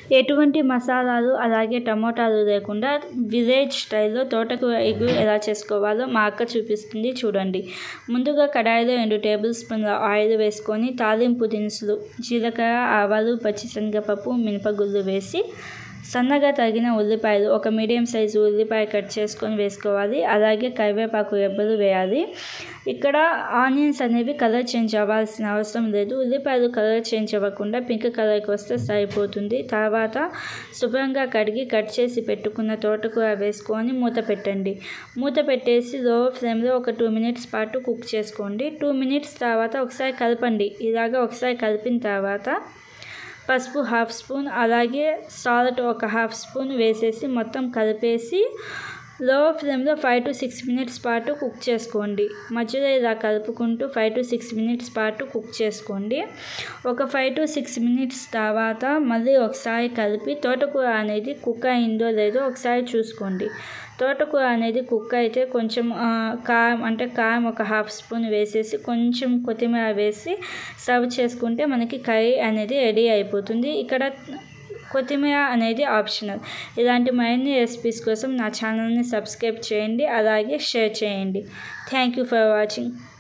ఎటువంటి మసాలాలు అలాగే టమోటాలు లేకుండా విలేజ్ స్టైల్లో తోటకూర ఎగ్ ఎలా చేసుకోవాలో మా అక్క చూపిస్తుంది చూడండి ముందుగా కడాయిలో రెండు టేబుల్ స్పూన్ల ఆయిల్ వేసుకొని తాలింపు దినుసులు జీలకర్ర ఆవాలు పచ్చిశనగపప్పు మినపగుళ్ళు వేసి సన్నగా తగిన ఉల్లిపాయలు ఒక మీడియం సైజు ఉల్లిపాయ కట్ చేసుకొని వేసుకోవాలి అలాగే కరివేపాకు రెబ్బలు వేయాలి ఇక్కడ ఆనియన్స్ అనేవి కలర్ చేంజ్ అవ్వాల్సిన అవసరం లేదు ఉల్లిపాయలు కలర్ చేంజ్ అవ్వకుండా పింక్ కలర్కి వస్తే సరిపోతుంది తర్వాత శుభ్రంగా కడిగి కట్ చేసి పెట్టుకున్న తోటకూర వేసుకొని మూత పెట్టండి మూత పెట్టేసి లో ఫ్లేమ్లో ఒక టూ మినిట్స్ పాటు కుక్ చేసుకోండి టూ మినిట్స్ తర్వాత ఒకసారి కలపండి ఇలాగ ఒకసారి కలిపిన తర్వాత పసుపు హాఫ్ స్పూన్ అలాగే సాల్ట్ ఒక హాఫ్ స్పూన్ వేసేసి మొత్తం కలిపేసి లో ఫ్లేమ్లో ఫైవ్ టు సిక్స్ మినిట్స్ పాటు కుక్ చేసుకోండి మధ్యలో ఇలా కలుపుకుంటూ ఫైవ్ టు సిక్స్ మినిట్స్ పాటు కుక్ చేసుకోండి ఒక ఫైవ్ టు సిక్స్ మినిట్స్ తర్వాత మళ్ళీ ఒకసారి కలిపి తోటకూర అనేది కుక్ అయిందో లేదో ఒకసారి చూసుకోండి తోటకూర అనేది కుక్ అయితే కొంచెం కారం అంటే కారం ఒక హాఫ్ స్పూన్ వేసేసి కొంచెం కొత్తిమీర వేసి సర్వ్ చేసుకుంటే మనకి కర్రీ అనేది రెడీ అయిపోతుంది ఇక్కడ కొత్తిమీర అనేది ఆప్షనల్ ఇలాంటి మరిన్ని రెసిపీస్ కోసం నా ఛానల్ని సబ్స్క్రైబ్ చేయండి అలాగే షేర్ చేయండి థ్యాంక్ యూ ఫర్ వాచింగ్